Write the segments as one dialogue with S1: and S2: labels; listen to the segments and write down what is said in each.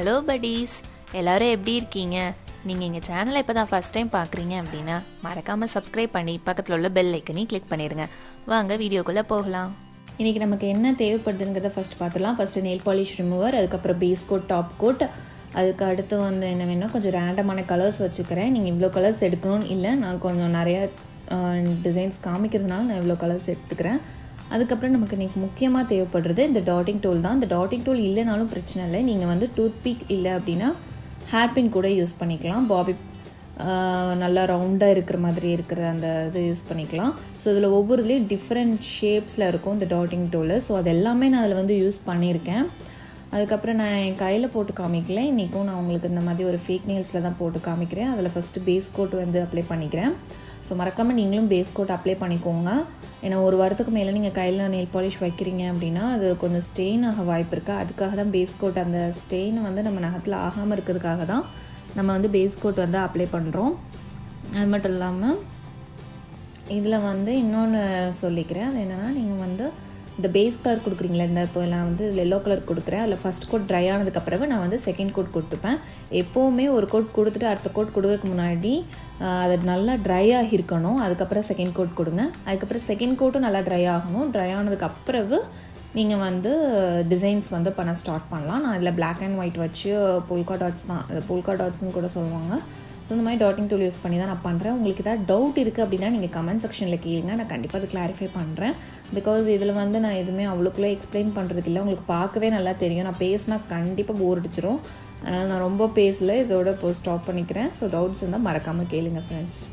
S1: hello buddies எல்லாரும் எப்படி இருக்கீங்க நீங்கள் எங்கள் சேனலை இப்போ தான் ஃபஸ்ட் டைம் பார்க்குறீங்க அப்படின்னா மறக்காமல் சப்ஸ்கிரைப் பண்ணி பக்கத்தில் உள்ள பெல் ஐக்கனையும் கிளிக் பண்ணிடுங்க வாங்க வீடியோக்குள்ளே போகலாம்
S2: இன்றைக்கி நமக்கு என்ன தேவைப்படுதுங்கிறத ஃபஸ்ட் பார்த்துலாம் ஃபஸ்ட்டு நெயில் பாலிஷ் ரிமூவர் அதுக்கப்புறம் பேஸ் கோட் டாப் கோட் அதுக்கு அடுத்து வந்து என்ன வேணும் கொஞ்சம் ரேண்டமான கலர்ஸ் வச்சுக்கிறேன் நீங்கள் இவ்வளோ கலர்ஸ் எடுக்கணும்னு இல்லை நான் கொஞ்சம் நிறைய டிசைன்ஸ் காமிக்கிறதுனால நான் இவ்வளோ கலர்ஸ் எடுத்துக்கிறேன் அதுக்கப்புறம் நமக்கு இன்றைக்கி முக்கியமாக தேவைப்படுறது இந்த டாட்டிங் டூல் தான் இந்த டாட்டிங் டூல் இல்லைனாலும் பிரச்சனை இல்லை நீங்கள் வந்து டூத் பிக் இல்லை அப்படின்னா ஹேர்பின் கூட யூஸ் பண்ணிக்கலாம் பாபி நல்லா ரவுண்டாக இருக்கிற மாதிரி இருக்கிற அந்த இது யூஸ் பண்ணிக்கலாம் ஸோ இதில் ஒவ்வொருலேயும் டிஃப்ரெண்ட் ஷேப்ஸில் இருக்கும் இந்த டாட்டிங் டூலு ஸோ அது எல்லாமே நான் அதில் வந்து யூஸ் பண்ணியிருக்கேன் அதுக்கப்புறம் நான் என் கையில் போட்டு காமிக்கல இன்றைக்கும் நான் உங்களுக்கு இந்த மாதிரி ஒரு ஃபேக் நெயில்ஸில் தான் போட்டு காமிக்கிறேன் அதில் ஃபஸ்ட்டு பேஸ் கோட் வந்து அப்ளை பண்ணிக்கிறேன் ஸோ மறக்காமல் நீங்களும் பேஸ் கோட் அப்ளை பண்ணிக்கோங்க ஏன்னா ஒரு வாரத்துக்கு மேலே நீங்கள் கையில் நெயில் பாலிஷ் வைக்கிறீங்க அப்படின்னா அது கொஞ்சம் ஸ்டெயின் ஆக வாய்ப்பு இருக்குது அதுக்காக தான் பேஸ் கோட் அந்த ஸ்டெயினை வந்து நம்ம நகத்தில் ஆகாமல் இருக்கிறதுக்காக தான் நம்ம வந்து பேஸ் கோட் வந்து அப்ளை பண்ணுறோம் அது மட்டும் இல்லாமல் இதில் வந்து இன்னொன்று சொல்லிக்கிறேன் அது என்னென்னா நீங்கள் வந்து இந்த பேஸ் கலர் கொடுக்குறீங்களா இந்த இப்போ நான் வந்து இதில் எல்லோ கலர் கொடுக்குறேன் அதில் ஃபஸ்ட் கோட் ட்ரை ஆனதுக்கப்புறமே நான் வந்து செகண்ட் கோட் கொடுத்துப்பேன் எப்போவுமே ஒரு கோட் கொடுத்துட்டு அடுத்த கோட் கொடுக்கறதுக்கு முன்னாடி அது நல்லா ட்ரை ஆகியிருக்கணும் அதுக்கப்புறம் செகண்ட் கோட் கொடுங்க அதுக்கப்புறம் செகண்ட் கோட்டும் நல்லா ட்ரை ஆகணும் ட்ரை ஆனதுக்கப்புறவு நீங்கள் வந்து டிசைன்ஸ் வந்து பண்ண ஸ்டார்ட் பண்ணலாம் நான் இதில் பிளாக் அண்ட் ஒயிட் வச்சு போல்கா டாட்ஸ் தான் போல்கா டாட்ஸ்னு கூட சொல்லுவாங்க ஸோ இந்த மாதிரி டாட்டிங் டூல் யூஸ் பண்ணி தான் நான் பண்ணுறேன் உங்களுக்கு ஏதாவது டவுட் இருக்குது அப்படின்னா நீங்கள் கமெண்ட் செக்ஷனில் கேளுங்க நான் கண்டிப்பாக அது கிளாரிஃபை பண்ணுறேன் பிகாஸ் இதில் வந்து நான் எதுவுமே அவ்வளோக்குள்ளே எக்ஸ்பிளைன் பண்ணுறதுக்கு இல்லை உங்களுக்கு பார்க்கவே நல்லா தெரியும் நான் பேசினா கண்டிப்பாக போர் அடிச்சிரும் அதனால் நான் ரொம்ப பேசல இதோட இப்போ ஸ்டாப் பண்ணிக்கிறேன் ஸோ டவுட்ஸ் இருந்தால் மறக்காமல் கேளுங்க ஃப்ரெண்ட்ஸ்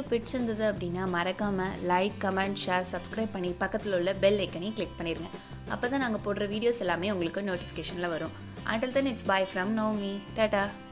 S1: பிடிச்சிருந்தது அப்படின்னா மறக்காமல் லைக் கமெண்ட் ஷேர் சப்ஸ்கிரைப் பண்ணி பக்கத்தில் உள்ள பெல் ஐக்கனையும் கிளிக் பண்ணிடுங்க அப்போ தான் நாங்கள் போடுற வீடியோஸ் எல்லாமே உங்களுக்கு நோட்டிஃபிகேஷனில் வரும் until then it's bye from Nomi tata